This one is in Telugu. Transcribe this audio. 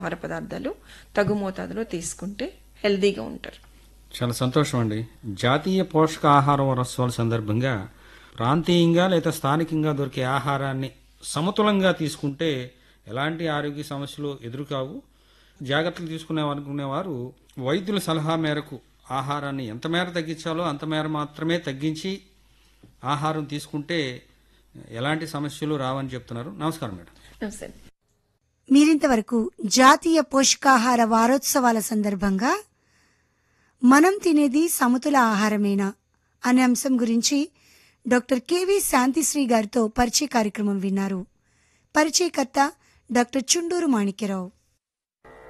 ఆహార పదార్థాలు తగు మోతాదులో తీసుకుంటే హెల్దీగా ఉంటారు చాలా సంతోషం అండి జాతీయ పోషకాహార వారోత్సవాల సందర్భంగా ప్రాంతీయంగా లేదా స్థానికంగా దొరికే ఆహారాన్ని సమతులంగా తీసుకుంటే ఎలాంటి ఆరోగ్య సమస్యలు ఎదురుకావు జాగ్రత్తలు తీసుకునే అనుకునేవారు వైద్యుల సలహా మేరకు ఆహారాన్ని ఎంత మేర తగ్గించాలో అంత మేర మాత్రమే తగ్గించి ఆహారం తీసుకుంటే ఎలాంటి సమస్యలు రావని చెప్తున్నారు నమస్కారం మేడం నమస్తే మీరింతవరకు జాతీయ పోషకాహార వారోత్సవాల సందర్భంగా మనం తినేది సమతుల ఆహారమేనా అనే అంశం గురించి డాక్టర్ కెవి శాంతిశ్రీ గారితో పరిచయ కార్యక్రమం విన్నారు పరిచయకర్త డాక్టర్ చుండూరు మాణిక్యరావు